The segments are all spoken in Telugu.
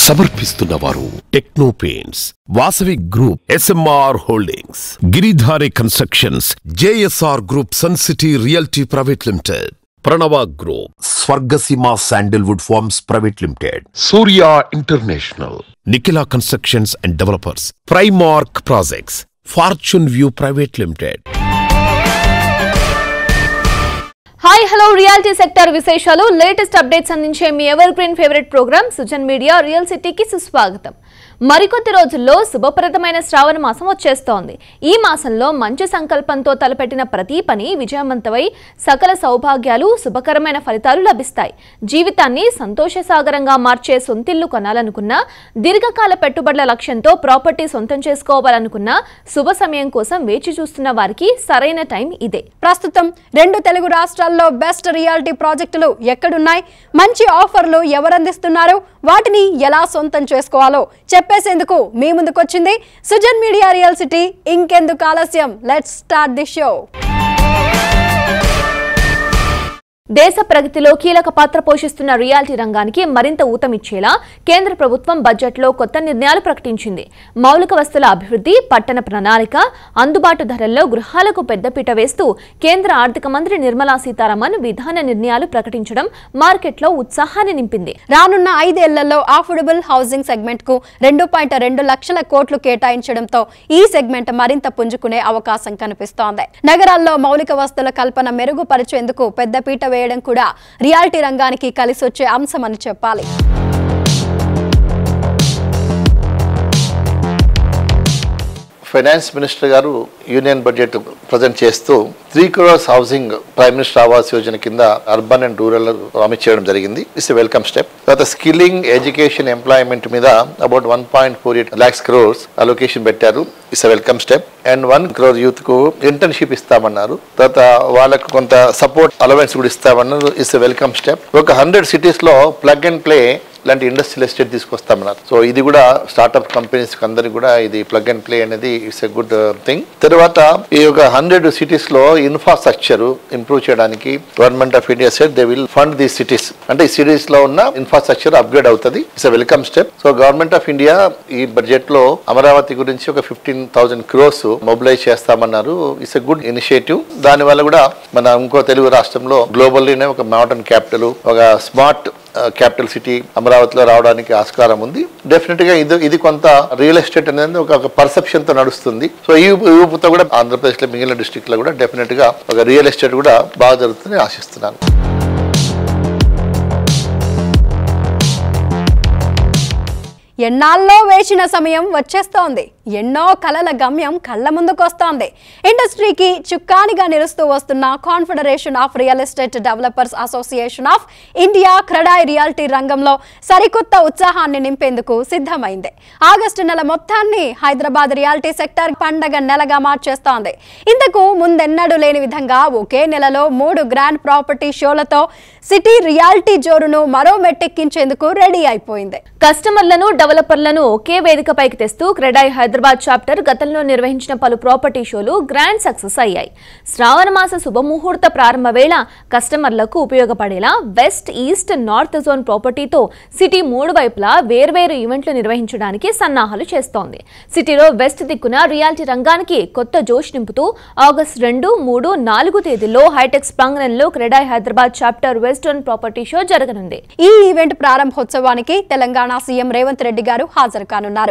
సమర్పిస్తున్న వారు Techno Paints Vasavi Group SMR Holdings Giridhari Constructions JSR Group Sun City Realty Private Limited Pranava Group Swargaseema Sandalwood Farms Private Limited Surya International Nikhila Constructions and Developers Primark Projects Fortune view private Limited hi hello reality sector విశేషాలు లేటెస్ట్ అప్డేట్స్ అందించే మీ evergreen favourite programme Sujan media Real సిటీకి సుస్వాగతం మరికొద్ది రోజుల్లో శుభప్రదమైన శ్రావణ మాసం వచ్చేస్తోంది ఈ మాసంలో మంచి సంకల్పంతో తలపెట్టిన ప్రతి పని విజయవంతమై సకల సౌభాగ్యాలు శుభకరమైన ఫలితాలు లభిస్తాయి జీవితాన్ని సంతోషసాగరంగా మార్చే సొంతిల్లు కొనాలనుకున్నా దీర్ఘకాల పెట్టుబడుల లక్ష్యంతో ప్రాపర్టీ సొంతం చేసుకోవాలనుకున్నా శుభ సమయం కోసం వేచి చూస్తున్న వారికి సరైన టైం ఇదే ప్రస్తుతం రెండు తెలుగు రాష్ట్రాల్లో బెస్ట్ రియాలిటీ ప్రాజెక్టులు ఎక్కడున్నాయి మంచి ఆఫర్లు ఎవరందిస్తున్నారు వాటిని ఎలా సొంతం చేసుకోవాలో చెప్పేసేందుకు మీ ముందుకొచ్చింది సుజన్ మీడియా రియల్ సిటీ ఇంకెందుకు ఆలస్యం లెట్స్ స్టార్ట్ ది షో దేశ ప్రగతిలో కీలక పాత్ర పోషిస్తున్న రియాలిటీ రంగానికి మరింత ఊతమిచ్చేలా కేంద్ర ప్రభుత్వం బడ్జెట్లో కొత్త నిర్ణయాలు ప్రకటించింది మౌలిక వస్తుల అభివృద్ధి పట్టణ ప్రణాళిక అందుబాటు ధరల్లో గృహాలకు పెద్దపీట వేస్తూ కేంద్ర ఆర్థిక మంత్రి నిర్మలా సీతారామన్ విధాన నిర్ణయాలు ప్రకటించడం మార్కెట్లో ఉత్సాహాన్ని నింపింది రానున్న ఐదేళ్లలో అఫోర్డబుల్ హౌసింగ్ సెగ్మెంట్ కు రెండు పాయింట్ రెండు లక్షల కోట్లు కేటాయించడంతో ఈ సెగ్మెంట్ మరింత పుంజుకునే అవకాశం కనిపిస్తోంది నగరాల్లో మౌలిక వస్తువుల కల్పన మెరుగుపరిచేందుకు పెద్దపీట వేయడం కూడా రియాలిటీ రంగానికి కలిసొచ్చే అంశమని చెప్పాలి ఫైనాన్స్ మినిస్టర్ గారు యూనియన్ బడ్జెట్ ప్రజెంట్ చేస్తూ three crores housing prime minister Awas Yojana కింద అర్బన్ అండ్ రూరల్ ప్రామిస్ చేయడం జరిగింది ఇట్స్ వెల్కమ్ స్టెప్ తర్వాత స్కిల్లింగ్ ఎడ్యుకేషన్ ఎంప్లాయ్మెంట్ మీద about one point four eight lakhs crores allocation పెట్టారు it's welcome step and one crore youth కు ఇంటర్న్షిప్ ఇస్తామన్నారు తర్వాత వాళ్ళకు కొంత సపోర్ట్ అలవెన్స్ కూడా ఇస్తామన్నారు ఇట్స్ వెల్కమ్ స్టెప్ ఒక హండ్రెడ్ సిటీస్ లో ప్లగ్ అండ్ ప్లే ఇలాంటి ఇండస్ట్రియల్ ఎస్టేట్ తీసుకొస్తామన్నారు సో ఇది కూడా స్టార్ట్అప్ కంపెనీస్ అందరికి కూడా ఇది ప్లగ్ అండ్ ప్లే అనేది ఇట్స్ ఎ గుడ్ థింగ్ తర్వాత ఈ యొక్క హండ్రెడ్ సిటీస్ లో ఇన్ఫ్రాస్ట్రక్చర్ ఇంప్రూవ్ చేయడానికి government of India set they will fund the cities అంటే ఈ సిటీస్ లో ఉన్న ఇన్ఫ్రాస్ట్రక్చర్ అప్గ్రేడ్ అవుతుంది it's welcome step so government of India ఈ బడ్జెట్ లో అమరావతి గురించి ఒక ఫిఫ్టీన్ థౌసండ్ క్రోర్స్ మొబిలైజ్ చేస్తామన్నారు ఇట్స్ ఎ గుడ్ ఇనిషియేటివ్ దాని వల్ల కూడా మన ఇంకో తెలుగు రాష్ట్రంలో గ్లోబల్లీనే ఒక మోడర్న్ క్యాపిటల్ ఒక స్మార్ట్ క్యాపిటల్ సిటీ అమరావతిలో రావడానికి ఆస్కారం ఉంది డెఫినెట్ గా ఇది ఇది కొంత రియల్ ఎస్టేట్ అనేది ఒక ఒక పర్సెప్షన్ తో నడుస్తుంది సో ఈ ఊపుతో కూడా ఆంధ్రప్రదేశ్ లో మిగిలిన డిస్ట్రిక్ట్ లో కూడా డెఫినెట్ గా ఒక రియల్ ఎస్టేట్ కూడా బాగా జరుగుతుందని ఆశిస్తున్నాను ఎన్నాళ్ళలో వేసిన సమయం వచ్చేస్తోంది ఎన్నో కలల గమ్యం కళ్ళ ముందుకొస్తోంది ఇండస్ట్రీకి చుక్కానిగా నిలుస్తూ వస్తున్న Confederation of Real Estate Developers Association of India CREDAI reality రంగంలో సరికొత్త ఉత్సాహాన్ని నింపేందుకు సిద్ధమైంది ఆగస్టు నెల మొత్తాన్ని హైదరాబాద్ రియాలిటీ సెక్టర్ పండగ నెలగా మార్చేస్తోంది ఇంతకు ముందెన్నడూ లేని విధంగా ఒకే నెలలో మూడు గ్రాండ్ ప్రాపర్టీ షోలతో సిటీ రియాలిటీ జోరును మరో మెట్టెక్కించేందుకు రెడీ అయిపోయింది కస్టమర్లను డెవలపర్లను ఒకే వేదికపైకి తెస్తూ క్రెడాయ్ హైదరాబాద్ చాప్టర్ గతంలో నిర్వహించిన పలు ప్రాపర్టీ షోలు గ్రాండ్ సక్సెస్ అయ్యాయి శ్రావణ మాస శుభముహూర్త ప్రారంభ వేళ కస్టమర్లకు ఉపయోగపడేలా వెస్ట్ ఈస్ట్ నార్త్ జోన్ ప్రాపర్టీతో సిటీ మూడు వైపులా వేర్వేరు ఈవెంట్లు నిర్వహించడానికి సన్నాహాలు చేస్తోంది సిటీలో వెస్ట్ దిక్కున రియాలిటీ రంగానికి కొత్త జోష్ నింపుతూ ఆగస్టు రెండు మూడు నాలుగు తేదీల్లో హైటెక్స్ ప్రాంగణంలో CREDAI Hyderabad chapter western property show జరగనుంది ఈ ఈవెంట్ ప్రారంభోత్సవానికి తెలంగాణ సీఎం రేవంత్ రెడ్డి గారు హాజరు కానున్నారు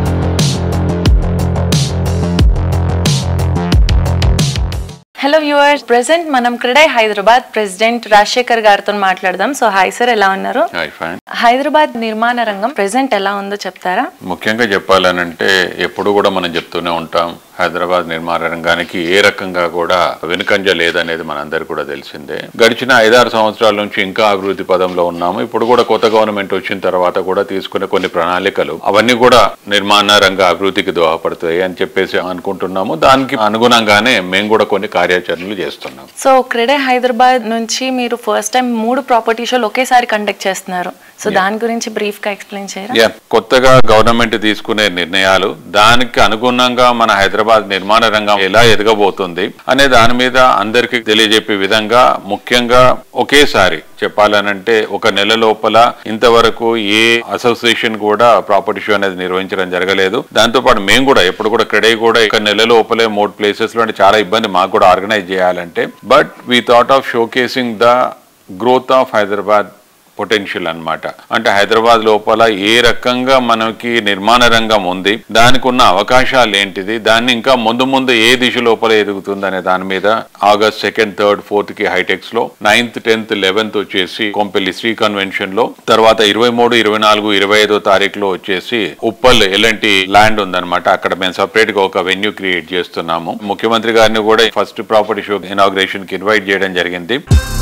హలో వ్యూవర్స్ ప్రెసెంట్ మనం క్రెడై హైదరాబాద్ ప్రెసిడెంట్ రాజశేఖర్ గారితో మాట్లాడదాం సో హాయ్ సార్ ఎలా ఉన్నారు హాయ్ ఫైన్ హైదరాబాద్ నిర్మాణ రంగం ప్రెసెంట్ ఎలా ఉందో చెప్తారా ముఖ్యంగా చెప్పాలనంటే ఎప్పుడు కూడా మనం చెప్తూనే ఉంటాం హైదరాబాద్ నిర్మాణ రంగానికి ఏ రకంగా కూడా వెనుకంజ లేదనేది మనందరికీ కూడా తెలిసిందే గడిచిన ఐదారు సంవత్సరాల నుంచి ఇంకా అభివృద్ధి పదంలో ఉన్నాము ఇప్పుడు కూడా కొత్త గవర్నమెంట్ వచ్చిన తర్వాత కూడా తీసుకునే కొన్ని ప్రణాళికలు అవన్నీ కూడా నిర్మాణ రంగ అభివృద్ధికి దోహపడతాయి అని చెప్పేసి అనుకుంటున్నాము దానికి అనుగుణంగానే మేము కూడా కొన్ని కార్యాచరణలు చేస్తున్నాం సో క్రెడై హైదరాబాద్ నుంచి మీరు ఫస్ట్ టైం మూడు ప్రాపర్టీ షోలు ఒకేసారి కండక్ట్ చేస్తున్నారు సో దాని గురించి బ్రీఫ్ గా ఎక్స్ప్లెయిన్ చేయరా యా కొత్తగా గవర్నమెంట్ తీసుకునే నిర్ణయాలు దానికి అనుగుణంగా మన హైదరాబాద్ నిర్మాణ రంగం ఎలా ఎదగబోతుంది అనే దాని మీద అందరికి తెలియజెప్పే విధంగా ముఖ్యంగా ఒకేసారి చెప్పాలనంటే ఒక నెల లోపల ఇంతవరకు ఏ అసోసియేషన్ కూడా ప్రాపర్టీ షో అనేది నిర్వహించడం జరగలేదు దాంతో పాటు మేము కూడా ఎప్పుడు కూడా క్రెడై కూడా ఒక నెల లోపలే మూడు ప్లేసెస్ లో అంటే చాలా ఇబ్బంది మాకు కూడా ఆర్గనైజ్ చేయాలంటే but we thought of showcasing the growth of Hyderabad potential అన్నమాట అంటే హైదరాబాద్ లోపల ఏ రకంగా మనకి నిర్మాణ రంగం ఉంది దానికి ఉన్న అవకాశాలు ఏంటిది దాన్ని ఇంకా ముందు ముందు ఏ దిశ లోపల ఎదుగుతుంది అనే దాని మీద ఆగస్ట్ సెకండ్ థర్డ్ ఫోర్త్ కి హైటెక్స్ లో నైన్త్ టెన్త్ లెవెన్త్ వచ్చేసి కొంపెల్లి శ్రీ కన్వెన్షన్ లో తర్వాత ఇరవై మూడు ఇరవై నాలుగు ఇరవై ఐదో తారీఖులో వచ్చేసి ఉప్పల్ ఎలాంటి ల్యాండ్ ఉందన్నమాట అక్కడ మేము సపరేట్ గా ఒక వెన్యూ క్రియేట్ చేస్తున్నాము ముఖ్యమంత్రి గారిని కూడా ఫస్ట్ ప్రాపర్టీ షో ఇనాగ్రేషన్ కి ఇన్వైట్ చేయడం జరిగింది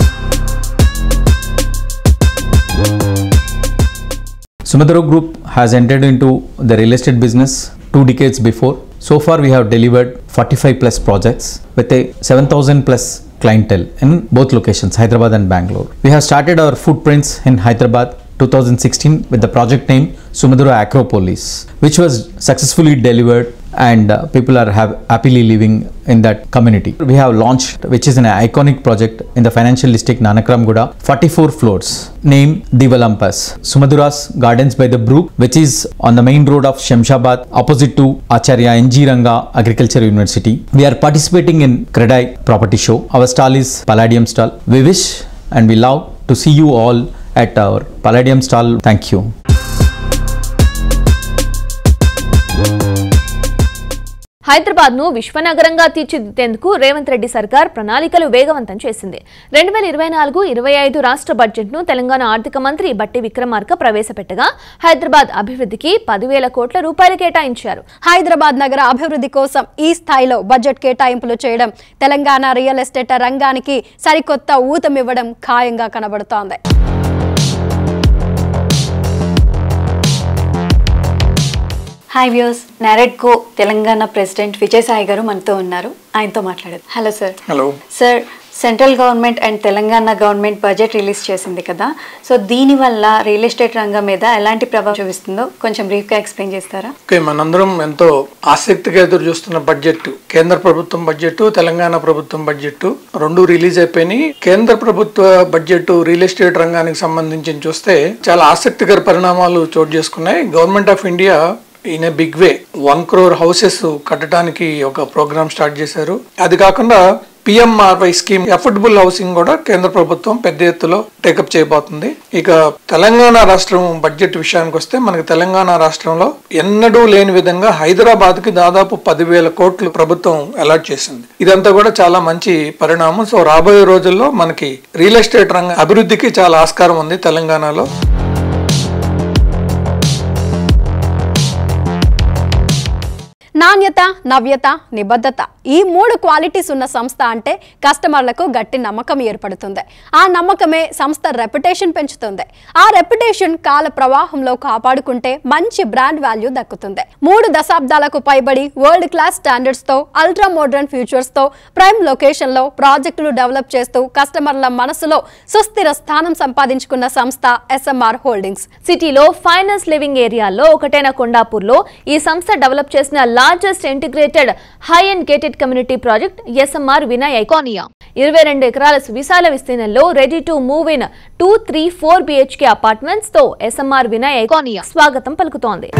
Sumatra Group has entered into the real estate business two decades before. So far, we have delivered 45 plus projects with a 7,000 plus clientele in both locations, Hyderabad and Bangalore. We have started our footprints in Hyderabad 2016 with the project name Sumadura Acropolis, which was successfully delivered and uh, people are have happily living in that community. We have launched, which is an iconic project in the financial district Nanakram Guda, 44 floors, named Divalampas. Sumadura's Gardens by the Brook, which is on the main road of Shemshabad, opposite to Acharya NG Ranga Agriculture University. We are participating in Kredai Property Show. Our stall is Palladium stall. We wish and we love to see you all at our Palladium stall. Thank you. Hyderabad ను విశ్వనగరంగా తీర్చిదిద్దేందుకు రేవంత్ రెడ్డి సర్కార్ ప్రణాళికలు వేగవంతం చేసింది రెండు వేల ఇరవై నాలుగు ఇరవై ఐదు రాష్ట్ర బడ్జెట్ ను తెలంగాణ ఆర్థిక మంత్రి బట్టి విక్రమార్క ప్రవేశపెట్టగా హైదరాబాద్ అభివృద్ధికి పదివేల కోట్ల రూపాయలు కేటాయించారు హైదరాబాద్ నగర అభివృద్ధి కోసం ఈ స్థాయిలో బడ్జెట్ కేటాయింపులు చేయడం తెలంగాణ రియల్ ఎస్టేట్ రంగానికి సరికొత్త ఊతమివ్వడం ఖాయంగా కనబడుతోంది hi views NAREDCO Telangana president Vijayasai garu మనతో ఉన్నారు ఆయనతో మాట్లాడదు hello sir hello sir central government and Telangana government budget release చేసింది కదా సో దీనివల్ల రియల్ ఎస్టేట్ రంగం మీద ఎలాంటి ప్రభావం చూపిస్తుందో కొంచెం బ్రీఫ్గా ఎక్స్ప్లెయిన్ చేస్తారా ఓకే మనందరం ఎంతో ఆసక్తిగా ఎదురు చూస్తున్న బడ్జెట్ కేంద్ర ప్రభుత్వం బడ్జెట్ తెలంగాణ ప్రభుత్వం బడ్జెట్ రెండు రిలీజ్ అయిపోయినాయి కేంద్ర ప్రభుత్వ బడ్జెట్ రియల్ ఎస్టేట్ రంగానికి సంబంధించి చూస్తే చాలా ఆసక్తికర పరిణామాలు చోటు చేసుకున్నాయి government of India in a big way one crore houses కట్టడానికి ఒక ప్రోగ్రామ్ స్టార్ట్ చేశారు అది కాకుండా పిఎంఆర్వై స్కీమ్ అఫోర్డబుల్ హౌసింగ్ కూడా కేంద్ర ప్రభుత్వం పెద్ద ఎత్తులో టేకప్ చేయబోతుంది ఇక తెలంగాణ రాష్ట్రం బడ్జెట్ విషయానికి వస్తే మనకి తెలంగాణ రాష్ట్రంలో ఎన్నడూ లేని విధంగా హైదరాబాద్ కి దాదాపు పదివేల కోట్లు ప్రభుత్వం అలాట్ చేసింది ఇదంతా కూడా చాలా మంచి పరిణామం సో రాబోయే రోజుల్లో మనకి రియల్ ఎస్టేట్ రంగ అభివృద్ధికి చాలా ఆస్కారం ఉంది తెలంగాణలో నాణ్యత నవ్యత నిబద్ధత ఈ మూడు క్వాలిటీస్ ఉన్న సంస్థ అంటే కస్టమర్లకు గట్టి నమ్మకం ఏర్పడుతుంది ఆ నమ్మకమే సంస్థ రెప్యుటేషన్ పెంచుతుంది ఆ రెప్యుటేషన్ కాల ప్రవాహంలో కాపాడుకుంటే మంచి బ్రాండ్ వాల్యూ దక్కుతుంది మూడు దశాబ్దాలకు పైబడి వరల్డ్ క్లాస్ స్టాండర్డ్స్ తో అల్ట్రా మోడర్న్ ఫ్యూచర్స్ తో ప్రైమ్ లొకేషన్ లో ప్రాజెక్టులు డెవలప్ చేస్తూ కస్టమర్ల మనసులో సుస్థిర స్థానం సంపాదించుకున్న సంస్థ ఎస్ఎంఆర్ హోల్డింగ్స్ సిటీలో ఫైనాన్స్ లివింగ్ ఏరియాలో ఒకటైన కొండాపూర్లో ఈ సంస్థ డెవలప్ చేసిన largest integrated high and gated community project SMR Vinay Iconia ఇరవై రెండు ఎకరాల విశాల విస్తీర్ణంలో ready to move in two three four BHK apartments తో ఎస్ఎంఆర్ వినయ్ ఐకానియా స్వాగతం పలుకుతోంది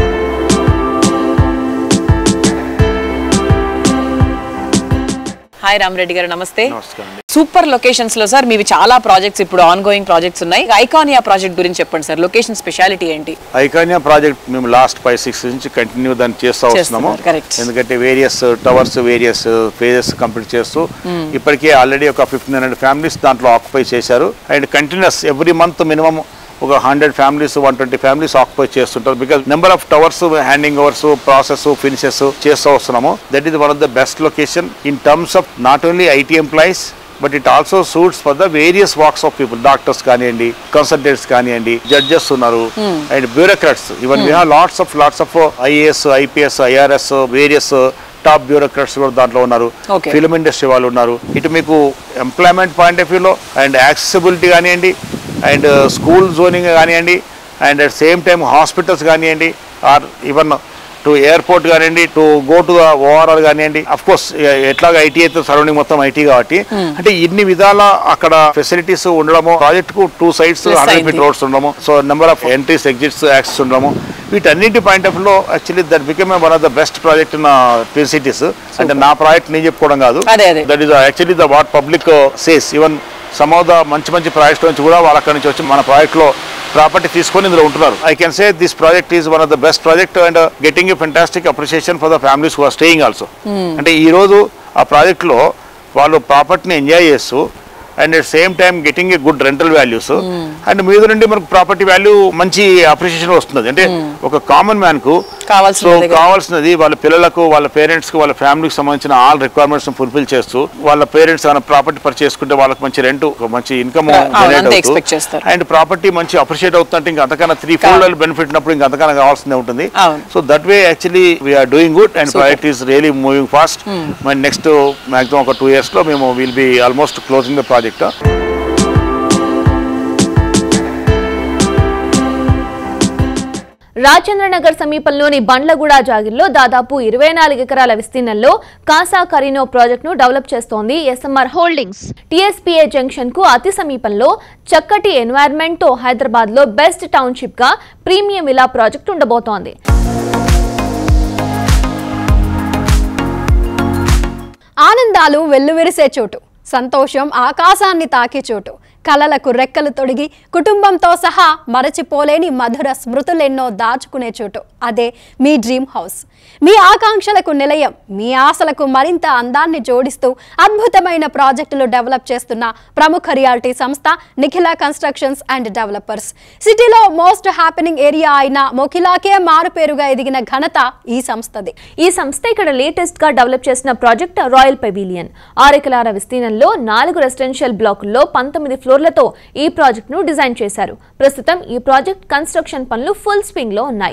హాయ్ రామరెడ్డి గారు నమస్తే సూపర్ లొకేషన్స్ లో సార్ మీవి చాలా ప్రాజెక్ట్స్ ఇప్పుడు ఆన్ గోయింగ్ ప్రాజెక్ట్స్ ఉన్నాయి ఐకానియా ప్రాజెక్ట్ గురించి చెప్పండి సార్ లొకేషన్ స్పెషాలిటీ ఏంటి ఐకానియా ప్రాజెక్ట్ మేము లాస్ట్ ఫైవ్ సిక్స్ నుంచి కంటిన్యూ దాన్ని చేస్తూ వస్తున్నాము చేస్తున్నారు, correct. ఎందుకంటే various towers various phases complete చేస్తూ ఇప్పటికే ఆల్రెడీ ఒక ఫిఫ్టీన్ హండ్రెడ్ ఫ్యామిలీస్ దాంట్లో ఆక్యుపై చేశారు and continues every month minimum ఒక hundred families one twenty families occupy చేస్తుంటారు because number of towers handing overs process finishes చేస్తూ వస్తున్నాము that is one of the best location in terms of not only IT employees but it also suits for the various walks of people doctors కానివ్వండి కన్సల్టెంట్స్ కానివ్వండి జడ్జెస్ ఉన్నారు and bureaucrats even we have lots of lots of IAS IPS IRS various top bureaucrats కూడా దాంట్లో ఉన్నారు Okay. ఫిల్మ్ ఇండస్ట్రీ వాళ్ళు ఉన్నారు ఇటు మీకు ఎంప్లాయ్మెంట్ పాయింట్ ఆఫ్ వ్యూలో అండ్ యాక్సెసిబిలిటీ కానివ్వండి అండ్ స్కూల్ జోనింగ్ కానివ్వండి and at same time hospitals కానివ్వండి ఆర్ ఈవెన్ టు ఎయిర్పోర్ట్ కానివ్వండి to go to the ORR కానివ్వండి అఫ్ కోర్స్ ఎట్లాగా ఐటీ అయితే సరౌండింగ్ మొత్తం ఐటీ కాబట్టి అంటే ఇన్ని విధాల అక్కడ ఫెసిలిటీస్ ఉండడము ప్రాజెక్ట్ కు two sides Plus hundred feet అయింది. రోడ్స్ ఉండడము so number of entries exits access ఉండడము వీటన్నిటి పాయింట్ ఆఫ్ లో actually that become one of the best project in twin cities అంటే నా ప్రాజెక్ట్ నేను చెప్పుకోవడం కాదు అదే, అదే. That is actually the what public says even some of the మంచి మంచి ప్రాజెక్ట్స్ నుంచి కూడా వాళ్ళు అక్కడి నుంచి వచ్చి మన ప్రాజెక్ట్ లో ప్రాపర్టీ తీసుకొని ఇందులో ఉంటున్నారు I can say this project is one of the best project and getting a fantastic appreciation for the families who are staying also అంటే ఈ రోజు ఆ ప్రాజెక్ట్ లో వాళ్ళు ప్రాపర్టీని ఎంజాయ్ చేస్తూ and at same time getting a good rental values and మీద నుండి మనకు ప్రాపర్టీ వాల్యూ మంచి అప్రిషియేషన్ వస్తుంది అంటే ఒక కామన్ మ్యాన్ కు సో కావాల్సినది కదా. కావాల్సినది వాళ్ళ పిల్లలకు వాళ్ళ పేరెంట్స్ కి వాళ్ళ ఫ్యామిలీకి సంబంధించిన ఆల్ రిక్వైర్మెంట్స్ ఫుల్ఫిల్ చేస్తూ వాళ్ళ పేరెంట్స్ ఏమైనా ప్రాపర్టీ పర్చేస్ చేసుకుంటే వాళ్ళకి మంచి రెంట్ మంచి ఇన్కమ్ అవును, అంతే expect చేస్తారు. అండ్ ప్రాపర్టీ మంచి అప్రిషియేట్ అవుతుందంటే ఇంకా అంతకన్నా త్రీ ఫోర్ బెనిఫిట్ ఉన్నప్పుడు ఇంకా అంతకన్నా కావాల్సిందే ఉంటుంది అవును. So that way actually we're doing good and project is really moving fast మరి నెక్స్ట్ మాక్సిమం ఒక టూ ఇయర్స్ లో మేము will be almost closing the project Rajendranagar సమీపంలోని బండ్లగూడ జాగిర్లో దాదాపు ఇరవై నాలుగు ఎకరాల విస్తీర్ణంలో కాసా కరీనో ప్రాజెక్టును డెవలప్ చేస్తోంది ఎస్ఎంఆర్ హోల్డింగ్స్ టీఎస్పీఏ జంక్షన్ కు అతి సమీపంలో చక్కటి ఎన్వైర్న్మెంట్ తో హైదరాబాద్ లో బెస్ట్ టౌన్షిప్ గా ప్రీమియం విలా ప్రాజెక్ట్ ఉండబోతోంది ఆనందాలు వెల్లువిరిసే చోటు సంతోషం ఆకాశాన్ని తాకే చోటు కలలకు రెక్కలు తొడిగి కుటుంబంతో సహా మరచిపోలేని మధుర స్మృతులెన్నో దాచుకునే చోటు అదే మీ డ్రీమ్ హౌస్ మీ ఆకాంక్షలకు నిలయం మీ ఆశలకు మరింత అందాన్ని జోడిస్తూ అద్భుతమైన ప్రాజెక్టులు డెవలప్ చేస్తున్న ప్రముఖ రియాలిటీ సంస్థ నిఖిల కన్స్ట్రక్షన్స్ అండ్ డెవలపర్స్ సిటీలో మోస్ట్ హ్యాపెనింగ్ ఏరియా అయిన మొఖిలాకే మారుపేరుగా ఎదిగిన ఘనత ఈ సంస్థది ఈ సంస్థ ఇక్కడ లేటెస్ట్ గా డెవలప్ చేసిన ప్రాజెక్ట్ రాయల్ పెవిలియన్ ఆరెకలార విస్తీర్ణంలో నాలుగు రెసిడెన్షియల్ బ్లాకుల్లో పంతొమ్మిది ఫ్లోర్లతో ఈ ప్రాజెక్ట్ ను డిజైన్ చేశారు ప్రస్తుతం ఈ ప్రాజెక్ట్ కన్స్ట్రక్షన్ పనులు ఫుల్ స్వింగ్ లో ఉన్నాయి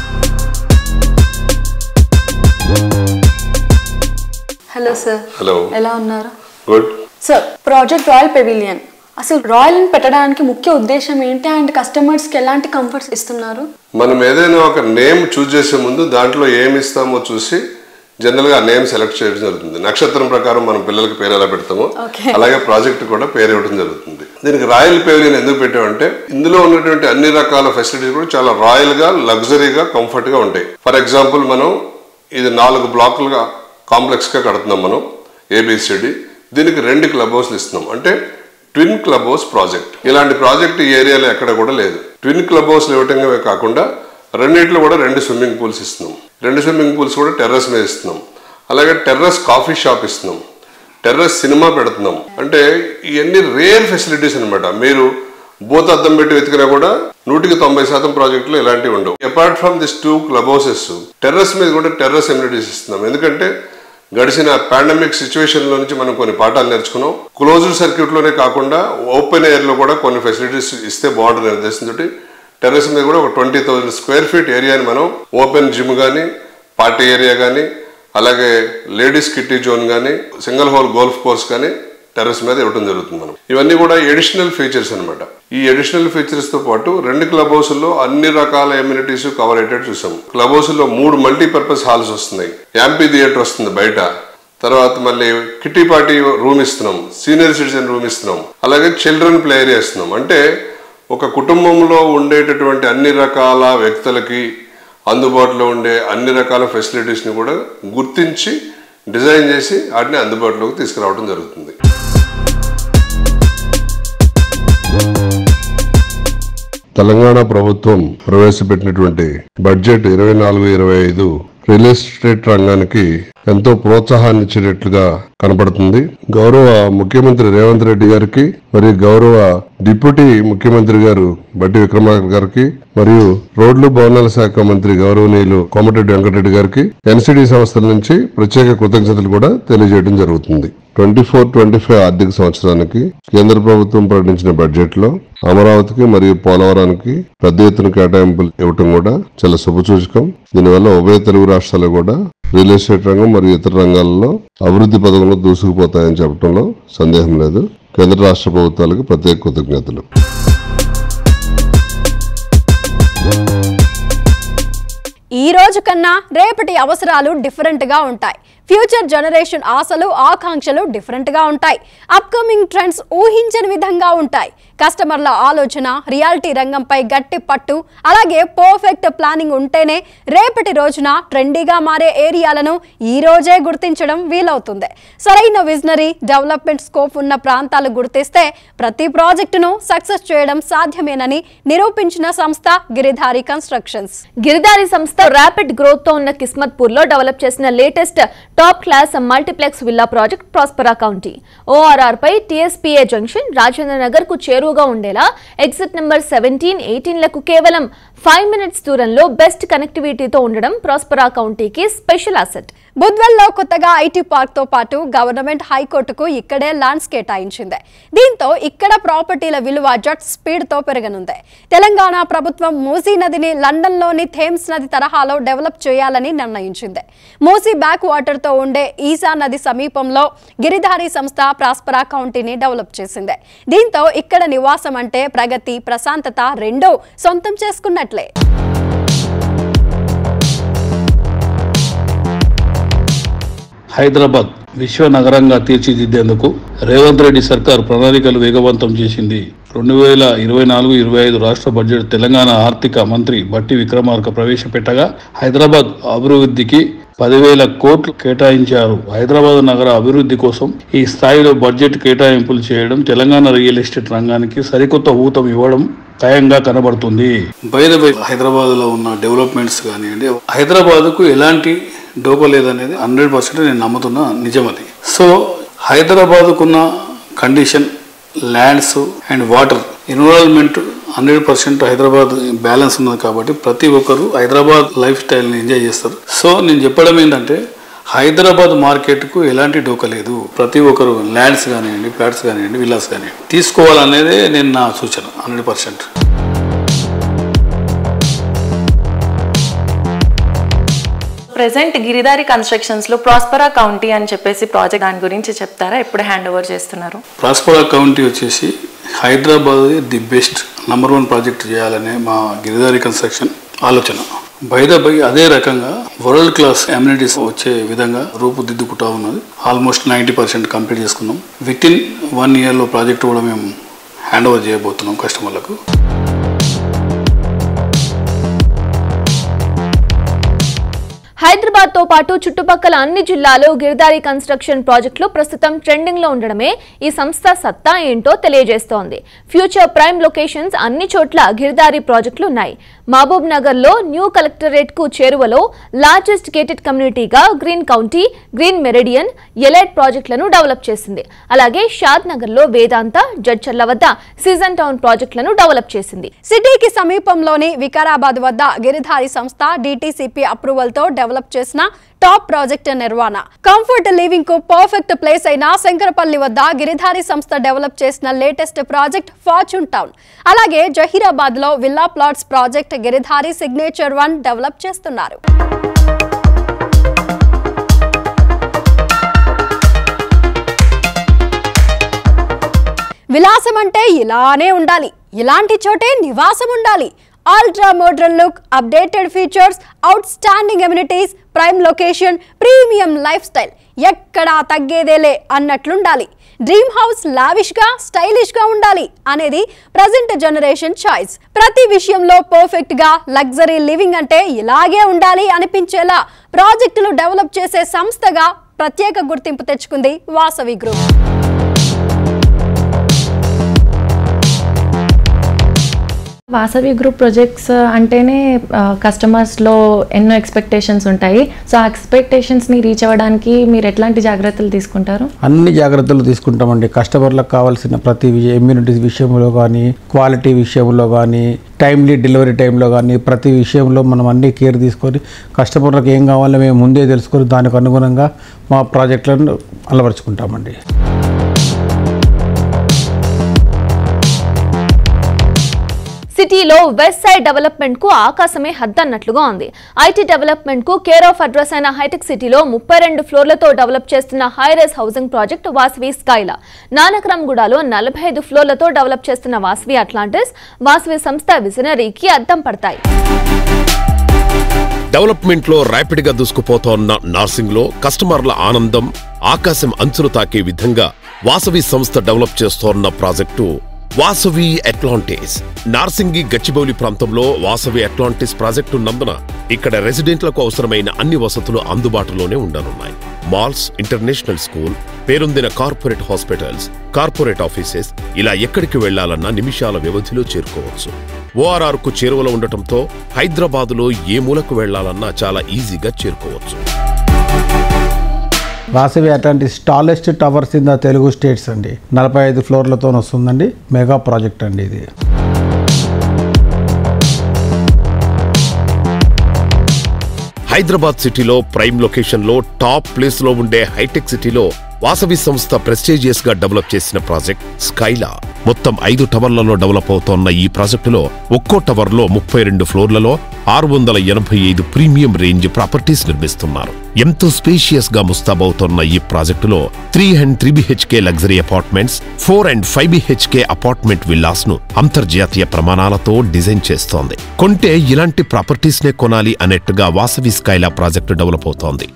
హలో సార్ హలో ఎలా ఉన్నారు good sir project royal pavilion అసలు రాయల్ అని పెట్టడానికి ముఖ్య ఉద్దేశం ఏంటి అండ్ కస్టమర్స్కి ఎలాంటి కంఫర్ట్స్ ఇస్తున్నారు మనం ఏదైనా ఒక నేమ్ చూస్ చేసే ముందు దాంట్లో ఏమి ఇస్తామో చూసి జనరల్గా ఆ నేమ్ సెలెక్ట్ చేయడం జరుగుతుంది నక్షత్రం ప్రకారం మనం పిల్లలకి పేరు ఎలా పెడతామో Okay. అలాగే ప్రాజెక్ట్ కూడా పేరు ఇవ్వడం జరుగుతుంది దీనికి రాయల్ పేవిలియన్ ఎందుకు పెట్టామంటే ఇందులో ఉన్నటువంటి అన్ని రకాల ఫెసిలిటీస్ కూడా చాలా రాయల్ గా లగ్జరీగా కంఫర్ట్ గా ఉంటాయి ఫర్ ఎగ్జాంపుల్ మనం ఇది నాలుగు బ్లాకులుగా కాంప్లెక్స్ గా కడుతున్నాం మనం ఏబిసిడి దీనికి రెండు క్లబ్ హౌస్లు ఇస్తున్నాం అంటే ట్విన్ క్లబ్ హౌస్ ప్రాజెక్ట్ ఇలాంటి ప్రాజెక్ట్ ఈ ఏరియాలో ఎక్కడ కూడా లేదు ట్విన్ క్లబ్ హౌస్లు ఇవ్వటమే కాకుండా రెండిట్లో కూడా రెండు స్విమ్మింగ్ పూల్స్ ఇస్తున్నాం రెండు స్విమ్మింగ్ పూల్స్ కూడా టెర్రస్ మీద ఇస్తున్నాం అలాగే టెర్రస్ కాఫీ షాప్ ఇస్తున్నాం టెర్రస్ సినిమా పెడుతున్నాం అంటే ఇవన్నీ రేర్ ఫెసిలిటీస్ అన్నమాట మీరు బూత్ అద్దం పెట్టి వెతికినా కూడా నూటికి తొంభై శాతం ప్రాజెక్టులు ఇలాంటివి ఉండవు apart from this two club houses terrace మీద కూడా టెర్రస్ ఎమ్యూనిటీస్ ఇస్తున్నాం ఎందుకంటే గడిచిన పాండమిక్ సిచ్యువేషన్ లో నుంచి మనం కొన్ని పాఠాలు నేర్చుకున్నాం క్లోజ్డ్ సర్క్యూట్ లోనే కాకుండా ఓపెన్ ఎయిర్ లో కూడా కొన్ని ఫెసిలిటీస్ ఇస్తే బాగుంటుంది ఉద్దేశంతో టెర్రస్ మీద కూడా ఒక ట్వంటీ థౌసండ్ స్క్వేర్ ఫీట్ ఏరియాని మనం ఓపెన్ జిమ్ కానీ పార్టీ ఏరియా కానీ అలాగే లేడీస్ కిట్టి జోన్ కానీ సింగిల్ హోల్ గోల్ఫ్ కోర్స్ కానీ టెర్రస్ మీద ఇవ్వడం జరుగుతుంది మనం ఇవన్నీ కూడా ఎడిషనల్ ఫీచర్స్ అన్నమాట ఈ ఎడిషనల్ ఫీచర్స్ తో పాటు రెండు క్లబ్ హౌస్ల్లో అన్ని రకాల ఎమ్యూనిటీస్ కవర్ అయ్యేటట్టు చూసాం క్లబ్ హౌస్లో మూడు మల్టీపర్పస్ హాల్స్ వస్తున్నాయి యాంపీ థియేటర్ వస్తుంది బయట తర్వాత మళ్ళీ కిట్టి పార్టీ రూమ్ ఇస్తున్నాం సీనియర్ సిటిజన్ రూమ్ ఇస్తున్నాం అలాగే చిల్డ్రన్ ప్లే ఏరియా ఇస్తున్నాం అంటే ఒక కుటుంబంలో ఉండేటటువంటి అన్ని రకాల వ్యక్తులకి అందుబాటులో ఉండే అన్ని రకాల ఫెసిలిటీస్ని కూడా గుర్తించి డిజైన్ చేసి వాటిని అందుబాటులోకి తీసుకురావడం జరుగుతుంది తెలంగాణ ప్రభుత్వం ప్రవేశపెట్టినటువంటి బడ్జెట్ ఇరవై నాలుగు ఇరవై ఐదు రియల్ ఎస్టేట్ రంగానికి ఎంతో ప్రోత్సాహాన్ని ఇచ్చేటట్లుగా కనపడుతుంది గౌరవ ముఖ్యమంత్రి రేవంత్ రెడ్డి గారికి మరియు గౌరవ డిప్యూటీ ముఖ్యమంత్రి గారు బట్టి విక్రమార్క గారికి మరియు రోడ్లు భవనాల శాఖ మంత్రి గౌరవనీయులు కోమటిరెడ్డి వెంకటరెడ్డి గారికి ఎన్సిడి సంస్థల నుంచి ప్రత్యేక కృతజ్ఞతలు కూడా తెలియజేయడం జరుగుతుంది ట్వంటీ ఫోర్ ట్వంటీ ఫైవ్ ఆర్థిక సంవత్సరానికి కేంద్ర ప్రభుత్వం ప్రకటించిన బడ్జెట్ లో అమరావతికి మరియు పోలవరానికి పెద్ద ఎత్తున కేటాయింపులు ఇవ్వటం కూడా చాలా శుభసూచకం దీనివల్ల ఉభయ తెలుగు రాష్ట్రాలు కూడా రియల్ ఎస్టేట్ రంగం మరియు ఇతర రంగాలలో అభివృద్ధి పథకంలో దూసుకుపోతాయని చెప్పడంలో సందేహం లేదు కేంద్ర రాష్ట్ర ప్రభుత్వాలకు ప్రత్యేక కృతజ్ఞతలు ఈ రోజు కన్నా రేపటి అవసరాలు డిఫరెంట్గా ఉంటాయి ఫ్యూచర్ జనరేషన్ ఆశలు ఆకాంక్షలు డిఫరెంట్గా ఉంటాయి అప్కమింగ్ ట్రెండ్స్ ఊహించని విధంగా ఉంటాయి కస్టమర్ల ఆలోచన రియాలిటీ రంగంపై గట్టి పట్టు అలాగే పర్ఫెక్ట్ ప్లానింగ్ ఉంటేనే రేపటి రోజున ట్రెండీగా మారే ఏరియాలను ఈ రోజే గుర్తించడం వీలవుతుంది సరైన విజనరీ డెవలప్మెంట్ స్కోప్ ఉన్న ప్రాంతాలు గుర్తిస్తే ప్రతి ప్రాజెక్టును సక్సెస్ చేయడం సాధ్యమేనని నిరూపించిన సంస్థ గిరిధారి కన్స్ట్రక్షన్స్ గిరిదారి సంస్థ ర్యాపిడ్ గ్రోత్ తో ఉన్న కిస్మత్పూర్ లో డెవలప్ చేసిన latest top class multiplex villa project Prospera County ORR పై టీఎస్పీఏ జంక్షన్ రాజేంద్ర నగర్ కు చేరువగా ఉండేలా ఎగ్జిట్ నెంబర్ సెవెంటీన్ ఎయిటీన్ లకు కేవలం ఫైవ్ మినిట్స్ దూరంలో బెస్ట్ కనెక్టివిటీతో ఉండడం ప్రాస్పరా కౌంటీకి స్పెషల్ అసెట్ బుద్వెల్లో కొత్తగా ఐటీ పార్క్ తో పాటు గవర్నమెంట్ హైకోర్టుకు ఇక్కడే ల్యాండ్స్ కేటాయించింది దీంతో ఇక్కడ ప్రాపర్టీల విలువ జట్ స్పీడ్ తో పెరగనుంది తెలంగాణ ప్రభుత్వం మూసీ నదిని లండన్ లోని థేమ్స్ నది తరహాలో డెవలప్ చేయాలని నిర్ణయించింది మూసీ బ్యాక్ వాటర్ తో ఉండే ఈసా నది సమీపంలో గిరిధారి సంస్థ ప్రాస్పరా కౌంటీని డెవలప్ చేసింది దీంతో ఇక్కడ నివాసం అంటే ప్రగతి ప్రశాంతత రెండూ సొంతం చేసుకున్నట్లే హైదరాబాద్ విశ్వ నగరంగా తీర్చిదిద్దేందుకు రేవంత్ రెడ్డి సర్కార్ ప్రణాళికలు వేగవంతం చేసింది రెండు వేల ఇరవై నాలుగు ఇరవై ఐదు రాష్ట్ర బడ్జెట్ తెలంగాణ ఆర్థిక మంత్రి బట్టి విక్రమార్క ప్రవేశపెట్టగా హైదరాబాద్ అభివృద్ధికి పదివేల కోట్లు కేటాయించారు హైదరాబాద్ నగర అభివృద్ధి కోసం ఈ స్థాయిలో బడ్జెట్ కేటాయింపులు చేయడం తెలంగాణ రియల్ ఎస్టేట్ రంగానికి సరికొత్త ఊతం ఇవ్వడం ఖాయంగా కనబడుతుంది బయట హైదరాబాద్ లో ఉన్న డెవలప్మెంట్స్ కానివ్వండి హైదరాబాద్ కు ఎలాంటి డోకా లేదనేది హండ్రెడ్ పర్సెంట్ నేను నమ్ముతున్న నిజం అది సో హైదరాబాద్కున్న condition lands and water environment hundred percent Hyderabad balance ఉన్నది కాబట్టి ప్రతి ఒక్కరు హైదరాబాద్ లైఫ్ స్టైల్ని ఎంజాయ్ చేస్తారు సో నేను చెప్పడం ఏంటంటే హైదరాబాద్ మార్కెట్కు ఎలాంటి డోకా లేదు ప్రతి ఒక్కరు ల్యాండ్స్ కానివ్వండి ఫ్లాట్స్ కానివ్వండి విల్లాస్ కానివ్వండి తీసుకోవాలనేదే నేను నా సూచన hundred percent present Giridhari Constructions లో ప్రాస్పరా కౌంటీ అని చెప్పేసి ప్రాజెక్ట్ దాని గురించి చెప్తారా ఎప్పుడు హ్యాండ్ ఓవర్ చేస్తున్నారు ప్రాస్పరా కౌంటీ వచ్చేసి Hyderabad the best number one project చేయాలనే మా గిరిదారి కన్స్ట్రక్షన్ ఆలోచన బైద బై అదే రకంగా వరల్డ్ క్లాస్ అమ్యూనిటీస్ వచ్చే విధంగా రూపుదిద్దుకుంటా ఉన్నది ఆల్మోస్ట్ నైంటీ పర్సెంట్ కంప్లీట్ చేసుకున్నాం విత్ ఇన్ వన్ ఇయర్లో ప్రాజెక్ట్ కూడా మేము హ్యాండ్ ఓవర్ చేయబోతున్నాం కస్టమర్లకు హైదరాబాద్ తో పాటు చుట్టుపక్కల అన్ని జిల్లాలు గిరిదారి కన్స్ట్రక్షన్ ప్రాజెక్టులు ప్రస్తుతం ట్రెండింగ్ లో ఉండడమే ఈ సంస్థ సత్తా ఏంటో తెలియజేస్తోంది ఫ్యూచర్ ప్రైమ్ లొకేషన్స్ అన్ని చోట్ల గిరిదారి ప్రాజెక్టులు ఉన్నాయి మహబూబ్ నగర్ లో న్యూ కలెక్టరేట్ కు చేరువలో లార్జెస్ట్ గేటెడ్ కమ్యూనిటీగా Green County Green Meridian Elite ప్రాజెక్టులను డెవలప్ చేసింది అలాగే షాద్ నగర్ లో వేదాంత జడ్చర్ల వద్ద సీజన్ టౌన్ ప్రాజెక్టులను డెవలప్ చేసింది సిటీకి సమీపంలోని వికారాబాద్ వద్ద గిరిధారి సంస్థ డిటిసిపి అప్రూవల్ తో డెవలప్ చేసిన టాప్ ప్రాజెక్ట్ నిర్వహణ కంఫర్ట్ లివింగ్ కు పర్ఫెక్ట్ ప్లేస్ అయిన శంకరపల్లి వద్ద గిరిధారి సంస్థ డెవలప్ చేసిన లేటెస్ట్ ప్రాజెక్ట్ ఫార్చ్యూన్ టౌన్ అలాగే జహీరాబాద్ లో villa plots project Giridhari Signature One develop చేస్తున్నారు విలాసం అంటే ఇలానే ఉండాలి ఇలాంటి చోటే నివాసం ఉండాలి ultra modern look updated features outstanding amenities prime location premium lifestyle ఎక్కడా తగ్గేదేలే అన్నట్లుండాలి డ్రీమ్ హౌస్ లావిష్ గా స్టైలిష్ గా ఉండాలి అనేది ప్రజెంట్ జనరేషన్ చాయిస్ ప్రతి విషయంలో పర్ఫెక్ట్ గా లగ్జరీ లివింగ్ అంటే ఇలాగే ఉండాలి అనిపించేలా ప్రాజెక్టులు డెవలప్ చేసే సంస్థగా ప్రత్యేక గుర్తింపు తెచ్చుకుంది Vasavi Group Vasavi Group Projects అంటేనే కస్టమర్స్లో ఎన్నో ఎక్స్పెక్టేషన్స్ ఉంటాయి సో ఆ ఎక్స్పెక్టేషన్స్ని రీచ్ అవ్వడానికి మీరు ఎట్లాంటి జాగ్రత్తలు తీసుకుంటారు అన్ని జాగ్రత్తలు తీసుకుంటామండి కస్టమర్లకు కావాల్సిన ప్రతి ఇమ్యూనిటీస్ విషయంలో కానీ క్వాలిటీ విషయంలో కానీ టైమ్లీ డెలివరీ టైంలో కానీ ప్రతి విషయంలో మనం అన్ని కేర్ తీసుకొని కస్టమర్లకు ఏం కావాలో మేము ముందే తెలుసుకొని దానికి అనుగుణంగా మా ప్రాజెక్టులను అలవరుచుకుంటామండి సిటీలో వెస్ట్ సైడ్ డెవలప్మెంట్ కు ఆకాశమే హద్దన్నట్లుగా ఉంది ఐటీ డెవలప్మెంట్ కు కేర్ ఆఫ్ అడ్రస్ అయిన హైటెక్ సిటీలో ముప్పై రెండు ఫ్లోర్లతో డెవలప్ చేస్తున్న high rise housing project Vasavi Skyla నానక్రమ్గూడలో నలభై ఐదు ఫ్లోర్లతో డెవలప్ చేస్తున్న వాసవి అట్లాంటిస్ వాసవి సంస్థ విజనరీకి అద్దం పడతాయి డెవలప్మెంట్ లో ర్యాపిడ్ గా దూసుకుపోతోన్న నార్సింగ్ లో కస్టమర్ల ఆనందం ఆకాశం అంచులు తాకే విధంగా వాసవి సంస్థ డెవలప్ చేస్తోన్న ప్రాజెక్టు వాసవి అట్లాంటిస్ నార్సింగి గచ్చిబౌలి ప్రాంతంలో వాసవి అట్లాంటిస్ ప్రాజెక్టు నందున ఇక్కడ రెసిడెంట్లకు అవసరమైన అన్ని వసతులు అందుబాటులోనే ఉండనున్నాయి మాల్స్ ఇంటర్నేషనల్ స్కూల్ పేరొందిన కార్పొరేట్ హాస్పిటల్స్ కార్పొరేట్ ఆఫీసెస్ ఇలా ఎక్కడికి వెళ్లాలన్నా నిమిషాల వ్యవధిలో చేరుకోవచ్చు ఓఆర్ఆర్ కు చేరువలో ఉండటంతో హైదరాబాదులో ఏ మూలకు వెళ్లాలన్నా చాలా ఈజీగా చేరుకోవచ్చు Vasavi Atlantis tallest towers in the Telugu states అండి నలభై ఐదు ఫ్లోర్లతో వస్తుందండి మెగా ప్రాజెక్ట్ అండి ఇది హైదరాబాద్ సిటీలో ప్రైమ్ లొకేషన్ లో టాప్ ప్లేస్ లో ఉండే హైటెక్ సిటీలో వాసవి సంస్థ ప్రెస్టీజియస్ గా డెవలప్ చేసిన ప్రాజెక్ట్ స్కైలా మొత్తం ఐదు టవర్లలో డెవలప్ అవుతోన్న ఈ ప్రాజెక్టులో ఒక్కో టవర్ లో ముప్పై రెండు ఫ్లోర్లలో ఆరు వందల ఎనభై ఐదు ప్రీమియం రేంజ్ ప్రాపర్టీస్ నిర్మిస్తున్నారు ఎంతో స్పేషియస్ గా ముస్తాబవుతోన్న ఈ ప్రాజెక్టులో three and three BHK luxury apartments four and five BHK apartment villas ను అంతర్జాతీయ ప్రమాణాలతో డిజైన్ చేస్తోంది కొంటే ఇలాంటి ప్రాపర్టీస్ నే కొనాలి అన్నట్టుగా వాసవి స్కైలా ప్రాజెక్టు డెవలప్ అవుతోంది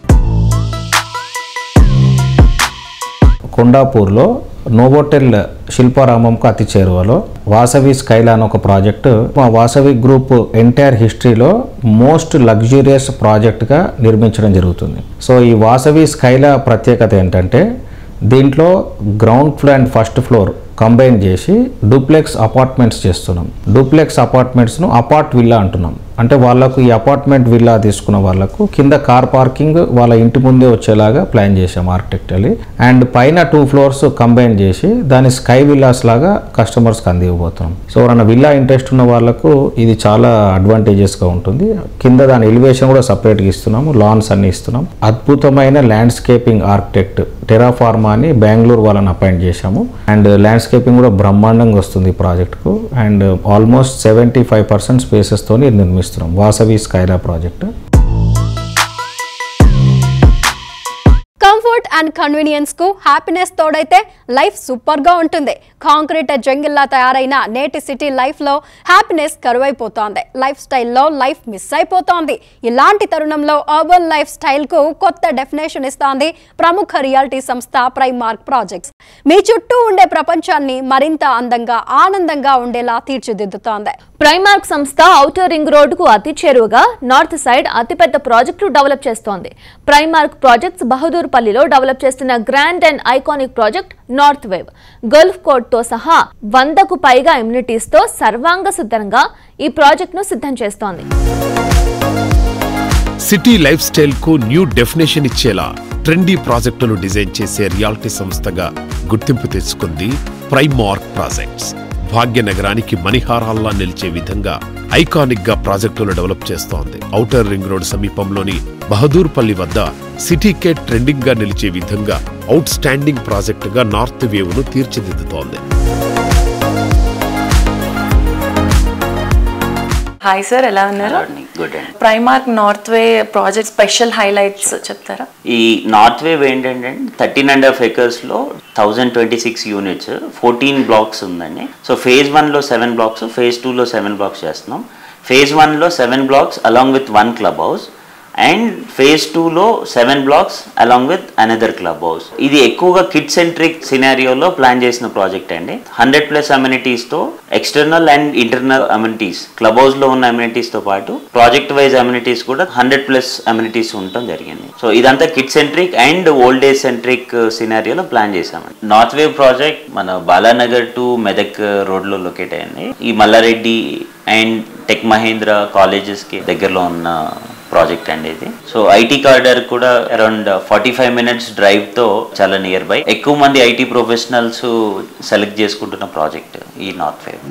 కొండాపూర్లో నోవోటెల్ శిల్పారామంకు అతి చేరువలో వాసవి స్కైలా అని ఒక ప్రాజెక్టు మా వాసవి గ్రూప్ ఎంటైర్ హిస్టరీలో మోస్ట్ లగ్జూరియస్ ప్రాజెక్ట్గా నిర్మించడం జరుగుతుంది సో ఈ వాసవి స్కైలా ప్రత్యేకత ఏంటంటే దీంట్లో ground floor and first floor combine చేసి డూప్లెక్స్ అపార్ట్మెంట్స్ చేస్తున్నాం డూప్లెక్స్ అపార్ట్మెంట్స్ను అపార్ట్ విల్లా అంటున్నాం అంటే వాళ్ళకు ఈ అపార్ట్మెంట్ విల్లా తీసుకున్న వాళ్ళకు కింద కార్ పార్కింగ్ వాళ్ళ ఇంటి ముందే వచ్చేలాగా ప్లాన్ చేసాం ఆర్కిటెక్చర్లీ అండ్ పైన టూ ఫ్లోర్స్ కంబైన్ చేసి దాని స్కై విల్లాస్ లాగా కస్టమర్స్కి అందివ్వబోతున్నాం సో ఎవరైనా విల్లా ఇంట్రెస్ట్ ఉన్న వాళ్ళకు ఇది చాలా అడ్వాంటేజెస్గా ఉంటుంది కింద దాని ఎలివేషన్ కూడా సపరేట్గా ఇస్తున్నాము లాన్స్ అన్ని ఇస్తున్నాం అద్భుతమైన ల్యాండ్స్కేపింగ్ ఆర్కిటెక్ట్ టెరాఫార్మా అని బెంగళూరు వాళ్ళని అపాయింట్ చేశాము అండ్ ల్యాండ్స్కేపింగ్ కూడా బ్రహ్మాండంగా వస్తుంది ఈ ప్రాజెక్ట్కు and almost seventy five percent స్పేసెస్తోని నిర్మిస్తున్నాం Vasavi Skyla project comfort and convenience కు హ్యాపీనెస్ తోడైతే లైఫ్ సూపర్ గా ఉంటుంది కాంక్రీట్ జంగిల్లా తయారైన నేటి సిటీ లైఫ్ లో హ్యాపీనెస్ కరువైపోతోంది లైఫ్ స్టైల్లో లైఫ్ మిస్ అయిపోతోంది ఇలాంటి తరుణంలో అర్బన్ లైఫ్ స్టైల్ కు కొత్త డెఫినేషన్ ఇస్తోంది ప్రముఖ రియాలిటీ సంస్థ ప్రైమార్క్ ప్రాజెక్ట్స్ మీ చుట్టూ ఉండే ప్రపంచాన్ని మరింత అందంగా ఆనందంగా ఉండేలా తీర్చిదిద్దుతోంది ప్రైమార్క్ సంస్థ ఔటర్ రింగ్ రోడ్డుకు అతి చేరువగా నార్త్ సైడ్ అతిపెద్ద ప్రాజెక్టు డెవలప్ చేస్తోంది ప్రైమార్క్ ప్రాజెక్ట్స్ బహదూర్పల్లిలో డెవలప్ చేస్తున్న grand and iconic project north wave golf court తో సహా వందకు పైగా ఇమ్యూనిటీస్ తో సర్వాంగ సిద్ధంగా ఈ ప్రాజెక్టును సిద్ధం చేస్తోంది సిటీ లైఫ్ స్టైల్ కు న్యూ డెఫినేషన్ ఇచ్చేలా ట్రెండీ ప్రాజెక్టులు డిజైన్ చేసే రియాలిటీ సంస్థగా గుర్తింపు తెచ్చుకుంది ప్రైమార్క్ ప్రాజెక్ట్స్ భాగ్యనగరానికి మణిహారాల్లా నిలిచే విధంగా ఐకానిక్ గా ప్రాజెక్టులు డెవలప్ చేస్తోంది ఔటర్ రింగ్ రోడ్ సమీపంలోని బహదూర్పల్లి వద్ద సిటీకే ట్రెండింగ్ గా నిలిచే విధంగా అవుట్ స్టాండింగ్ ప్రాజెక్టుగా నార్త్ వేవ్ ను తీర్చిదిద్దుతోంది హాయ్ సార్ ఎలా ఉన్నారు గుడ్ అండి Primark north wave project special highlights చెప్తారా ఈ నార్త్ వేవ్ ఏంటంటే థర్టీన్ అండ్ హాఫ్ ఎకర్స్లో thousand twenty six units fourteen blocks ఉందండి సో ఫేజ్ వన్లో సెవెన్ బ్లాక్స్ ఫేజ్ టూలో సెవెన్ బ్లాక్స్ చేస్తున్నాం ఫేజ్ వన్లో seven blocks along with one club house and phase టూలో seven blocks along with another club house ఇది ఎక్కువగా కిడ్ సెంట్రిక్ సినారియోలో ప్లాన్ చేసిన ప్రాజెక్ట్ అండి హండ్రెడ్ ప్లస్ అమ్యూనిటీస్తో external and internal amenities club హౌస్లో ఉన్న అమ్యూనిటీస్తో పాటు ప్రాజెక్ట్ వైజ్ అమ్యూనిటీస్ కూడా హండ్రెడ్ ప్లస్ అమ్యూనిటీస్ ఉండటం జరిగింది సో ఇదంతా kid centric and old age centric సినారియోలో ప్లాన్ చేసామండి నార్త్ వేవ్ ప్రాజెక్ట్ మన బాలానగర్ టు మెదక్ రోడ్లో లొకేట్ అయింది ఈ మల్లారెడ్డి అండ్ టెక్ మహేంద్ర కాలేజెస్కి దగ్గరలో ఉన్న ప్రాజెక్ట్ అండి ఇది సో ఐటీ కార్డర్ కూడా around forty five minutes drive తో చాలా నియర్ బై ఎక్కువ మంది ఐటీ ప్రొఫెషనల్స్ సెలెక్ట్ చేసుకుంటున్న ప్రాజెక్ట్ ఈ నార్త్ వేవ్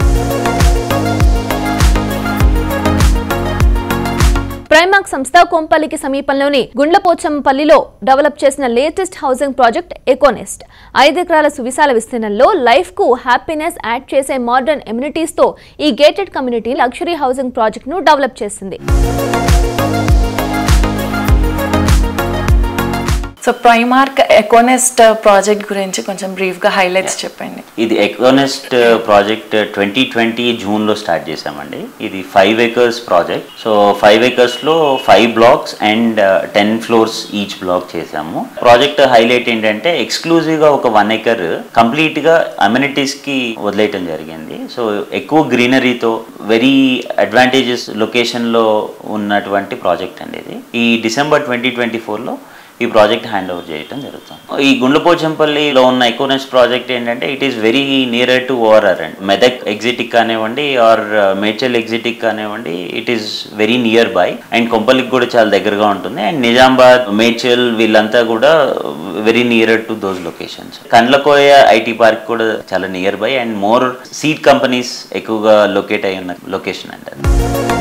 ప్రైమాక్ సంస్థ కొంపల్లికి సమీపంలోని గుండ్లపోచంపల్లిలో డెవలప్ చేసిన లేటెస్ట్ హౌసింగ్ ప్రాజెక్ట్ ఎకోనెస్ట్ ఐదు ఎకరాల సువిశాల విస్తీర్ణంలో లైఫ్ కు హ్యాపీనెస్ యాడ్ చేసే మోడర్న్ ఎమ్యూనిటీస్ తో ఈ gated community luxury housing project ను డెవలప్ చేసింది సో ప్రైమార్క్ ఎకోనెస్ట్ ప్రాజెక్ట్ గురించి కొంచెం బ్రీఫ్గా హైలైట్స్ చెప్పండి ఇది ఎకోనెస్ట్ ప్రాజెక్ట్ ట్వంటీ ట్వంటీ జూన్లో స్టార్ట్ చేసామండి ఇది five acres project so five ఏకర్స్లో five blocks and ten floors each block చేసాము ప్రాజెక్ట్ హైలైట్ ఏంటంటే ఎక్స్క్లూజివ్గా ఒక వన్ ఏకర్ కంప్లీట్గా అమ్యూనిటీస్కి వదిలేయటం జరిగింది సో ఎక్కువ గ్రీనరీతో వెరీ అడ్వాంటేజెస్ లొకేషన్లో ఉన్నటువంటి ప్రాజెక్ట్ అండి ఇది ఈ డిసెంబర్ ట్వంటీ ట్వంటీ ఫోర్లో ఈ ప్రాజెక్ట్ హ్యాండ్ ఓవర్ చేయడం జరుగుతుంది ఈ గుండ్లపోచంపల్లిలో ఉన్న ఎకోనెస్ ప్రాజెక్ట్ ఏంటంటే it is very near to ORR and Medak ఎగ్జిటిక్ కానివ్వండి ఆర్ మేడ్చల్ ఎగ్జిటిక్ కానివ్వండి it is very near by and కొంపల్లికి కూడా చాలా దగ్గరగా ఉంటుంది అండ్ నిజామాబాద్ మేడ్చల్ వీళ్ళంతా కూడా very near to those locations Kandlakoya IT park కూడా చాలా near by and more seed companies ఎక్కువగా లొకేట్ అయి ఉన్న లొకేషన్ అండి అది.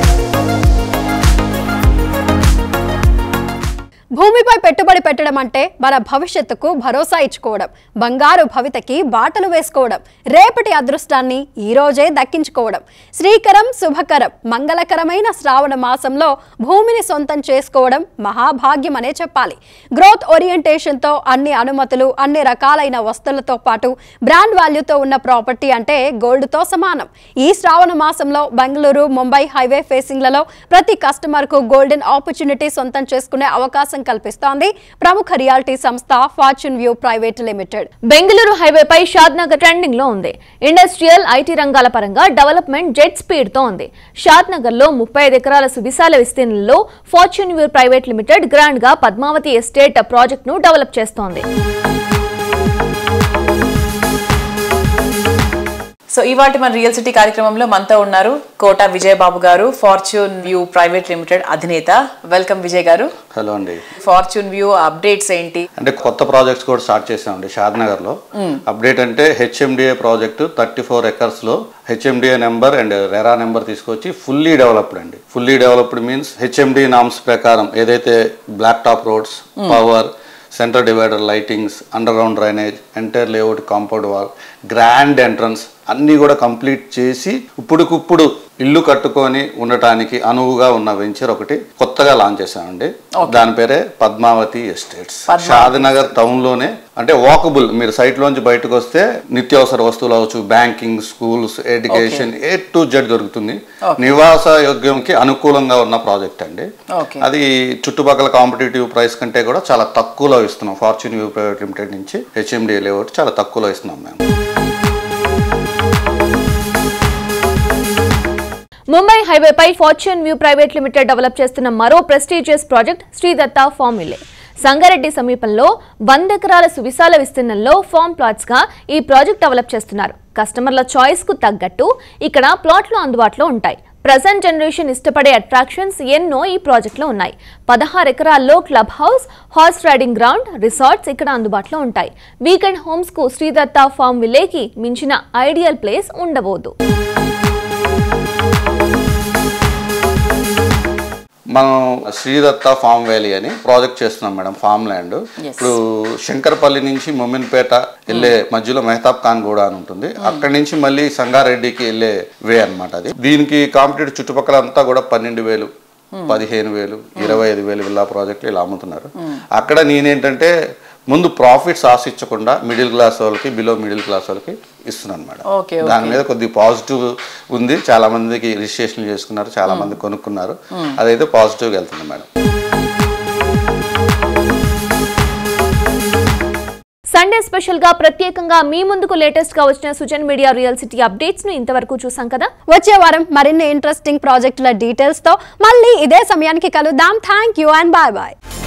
భూమిపై పెట్టుబడి పెట్టడం అంటే మన భవిష్యత్తుకు భరోసా ఇచ్చుకోవడం బంగారు భవితకి బాటలు వేసుకోవడం రేపటి అదృష్టాన్ని ఈ రోజే దక్కించుకోవడం శ్రీకరం శుభకరం మంగళకరమైన శ్రావణ మాసంలో భూమిని సొంతం చేసుకోవడం మహాభాగ్యం అనే చెప్పాలి గ్రోత్ ఓరియంటేషన్తో అన్ని అనుమతులు అన్ని రకాలైన వస్తువులతో పాటు బ్రాండ్ వాల్యూతో ఉన్న ప్రాపర్టీ అంటే గోల్డ్తో సమానం ఈ శ్రావణ మాసంలో బెంగళూరు ముంబై హైవే ఫేసింగ్లలో ప్రతి కస్టమర్కు గోల్డెన్ ఆపర్చునిటీ సొంతం చేసుకునే అవకాశం కల్పిస్తోంది ప్రముఖ రియాలిటీ సంస్థ fortune view private limited Bengaluru హైవేపై షాద్నగర్ ట్రెండింగ్ లో ఉంది ఇండస్ట్రియల్ ఐటీ రంగాల పరంగా డెవలప్మెంట్ జెట్ స్పీడ్ తో ఉంది షాద్నగర్ లో ముప్పై ఐదు ఎకరాల సువిశాల విస్తీర్ణంలో fortune view private limited grand గా పద్మావతి ఎస్టేట్ ప్రాజెక్ట్ ను డెవలప్ చేస్తోంది సో ఇవాటి మన రియల్ సిటీ కార్యక్రమంలో మనతో ఉన్నారు Kota Vijayababu garu fortune view private limited అధినేత వెల్కమ్ విజయ్ గారు హలో అండి ఫార్చ్యూన్ వ్యూ అప్డేట్స్ ఏంటి అంటే కొత్త ప్రాజెక్ట్స్ కూడా స్టార్ట్ చేసామండి షాద్నగర్ లో మ్మ్. అప్డేట్ అంటే HMDA project thirty four acres లో HMDA number and RERA number తీసుకొచ్చి ఫుల్లీ డెవలప్డ్ అండి fully developed means HMDA norms ప్రకారం ఏదైతే బ్లాక్ టాప్ రోడ్స్ మ్మ్. Power centre divider lightings underground drainage entire layout compound wall grand entrance అన్నీ కూడా కంప్లీట్ చేసి ఇప్పుడుకిప్పుడు ఇల్లు కట్టుకొని ఉండటానికి అనువుగా ఉన్న వెంచర్ ఒకటి కొత్తగా లాంచ్ చేశామండి దాని పేరే పద్మావతి ఎస్టేట్స్ పద్మావతి. షాద్నగర్ టౌన్ లోనే అంటే వాకబుల్ మీరు సైట్ లోంచి బయటకు వస్తే నిత్యావసర వస్తువులు అవచ్చు banking schools education A to Z దొరుకుతుంది Okay. నివాస యోగ్యంకి అనుకూలంగా ఉన్న ప్రాజెక్ట్ అండి ఓకే అది చుట్టుపక్కల కాంపిటేటివ్ ప్రైస్ కంటే కూడా చాలా తక్కువలో ఇస్తున్నాం ఫార్చ్యూన్ వ్యూ ప్రైవేట్ లిమిటెడ్ నుంచి హెచ్ఎండి లేఅవుట్ చాలా తక్కువలో ఇస్తున్నాం మేము ముంబై హైవేపై fortune view private limited develop చేస్తున్న మరో prestigious project Sridatta farm ville Sangareddy సమీపంలో వంద ఎకరాల సువిశాల విస్తీర్ణంలో ఫామ్ ప్లాట్స్ గా ఈ ప్రాజెక్ట్ డెవలప్ చేస్తున్నారు కస్టమర్ల చాయిస్ కు తగ్గట్టు ఇక్కడ ప్లాట్లు అందుబాటులో ఉంటాయి ప్రజెంట్ జనరేషన్ ఇష్టపడే అట్రాక్షన్స్ ఎన్నో ఈ ప్రాజెక్ట్లో ఉన్నాయి పదహారు ఎకరాల్లో club house horse riding ground resorts ఇక్కడ అందుబాటులో ఉంటాయి వీకెండ్ హోమ్స్ కు శ్రీదత్త ఫార్మ్ విలేకి మించిన ఐడియల్ ప్లేస్ ఉండబోదు మనం శ్రీదత్త ఫామ్ వ్యాలీ అని ప్రాజెక్ట్ చేస్తున్నాం మేడం ఫామ్ ల్యాండ్ ఇప్పుడు శంకరపల్లి నుంచి మొమిన్పేట వెళ్ళే మధ్యలో మెహతాబ్ ఖాన్ గూడ అని ఉంటుంది అక్కడి నుంచి మళ్ళీ సంగారెడ్డికి వెళ్ళే వే అన్నమాట అది దీనికి కాంపిటేటివ్ చుట్టుపక్కల అంతా కూడా పన్నెండు వేలు పదిహేను వేలు ఇరవై ఐదు వేలు విల్లా ప్రాజెక్టులు ఇలా అమ్ముతున్నారు అక్కడ నేనేంటంటే ముందు ప్రాఫిట్స్ ఆశించకుండా మిడిల్ క్లాస్ వాళ్ళకి బిలో మిడిల్ క్లాస్ వాళ్ళకి ఇస్తున్నాను మేడం ఓకే దాని మీద కొద్దిగా పాజిటివ్ ఉంది చాలా మందికి రిజిస్ట్రేషన్ చేసుకున్నారు చాలా మంది కొనుక్కున్నారు Hmm. అదైతే పాజిటివ్గా వెళ్తుంది మేడం సండే స్పెషల్ గా ప్రత్యేకంగా మీ ముందుకు లేటెస్ట్ గా వచ్చిన Sujan media real city updates ను ఇంతవరకు చూసాం కదా వచ్చే వారం మరిన్ని ఇంట్రెస్టింగ్ ప్రాజెక్టుల డీటెయిల్స్ తో మళ్ళీ ఇదే సమయానికి కలుద్దాం thank you and bye bye